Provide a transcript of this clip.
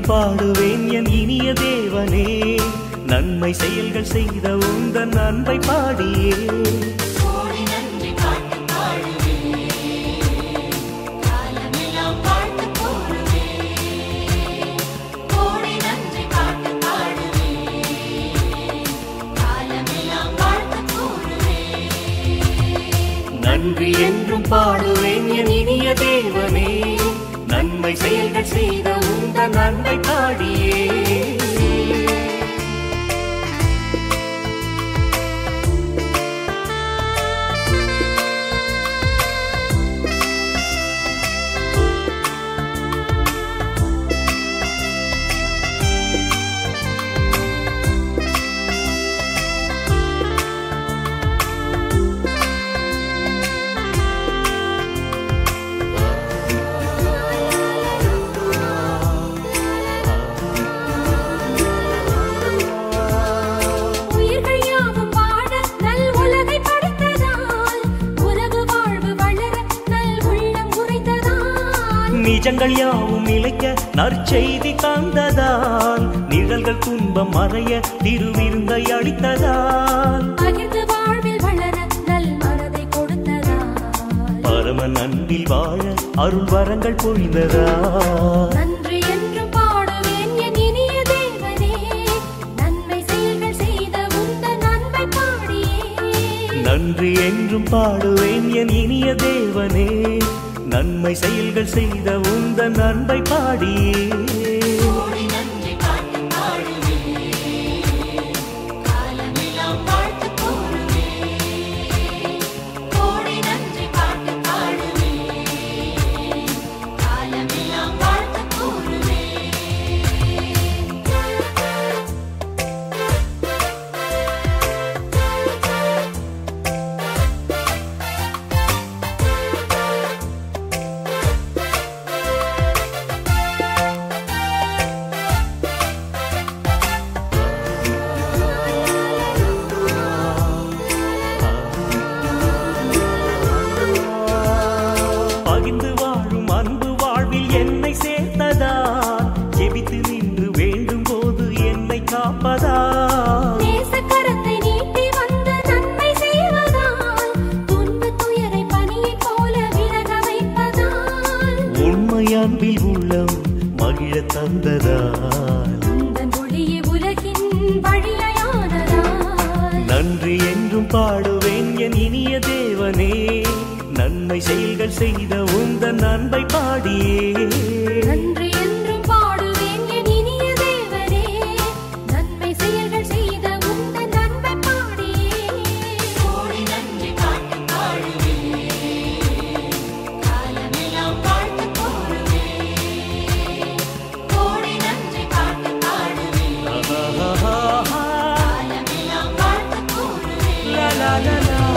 பாடுவேன் என் இனிய தேவனே நன்மை செயல்கள் செய்த உந்தன் அன்பை பாடியே கோடி நன்றி பாட்டு பாடுவேன் காலமெல்லாம் வாழ்த்து கூறுவேன் கோடி நன்றி பாட்டு பாடுவேன் காலமெல்லாம் வாழ்த்து கூறுவேன் நன்றி என்றும் பாடுவேன் என் இனிய தேவனே நன்மை செயல்கள் செய்த உந்தன் அன்பை பாடியே உயிர்கள் யாவும் வாழ நல் உலகை படைத்ததால் உலகு வாழ்வு வளர நல் உள்ளம் உரைத்ததால் நிஜங்கள் யாவும் இழைக்க நற்செய்தி தந்ததால் நிழல்கள் துன்பம் மறைய திருவிருந்தை அளித்ததால் பகிர்ந்து வாழ்வில் வளர நல் மனதை கொடுத்ததால் பரமன் அன்பில் வாழ அருள் வரங்கள் பொழிந்ததால் நன்றி என்று பாடுவேன் என் இனிய தேவனே நன்மை செயல்கள் செய்த உந்தன் அன்பை பாடியே நன்றி என்றும் பாடுவேன் என் இனிய தேவனே நன்மை செயல்கள் செய்த உந்தன் அன்பை பாடியே கோடி நன்றி பாட்டு பாடுவேன் காலமெல்லாம் வாழ்த்து கூறுவேன் கோடி நன்றி பாட்டு பாடுவேன் காலமெல்லாம் வாழ்த்து கூறுவேன் பகிர்ந்து வாழும் அன்பு வாழ்வில் என்னை சேர்த்ததால் ஜெபித்து நின்று வேண்டும் போது என்னை காப்பதால் நேசக்கரத்தை நீட்டி வந்து நன்மை செய்வதால் துன்பத் துயரை பனியைப் போல விலக வைப்பதால் உண்மை அன்பில் உள்ளம் மகிழத் தந்ததால் உந்தன் ஒளியே உலகின் வழியானதால் நன்றி என்றும் பாடுவேன் என் இனிய தேவனே நன்மை செயல்கள் செய்த உந்தன் அன்பை பாடியே நன்றி என்றும் பாடுவேன் என் இனிய தேவனே நன்மை செயல்கள் செய்த உந்தன் அன்பை பாடியே கோடி நன்றி பாட்டு பாடுவேன் காலமெல்லாம் வாழ்த்து கூறுவேன் கோடி நன்றி பாட்டு பாடுவேன் காலமெல்லாம் வாழ்த்து கூறுவேன் லா, லா, லா, லா.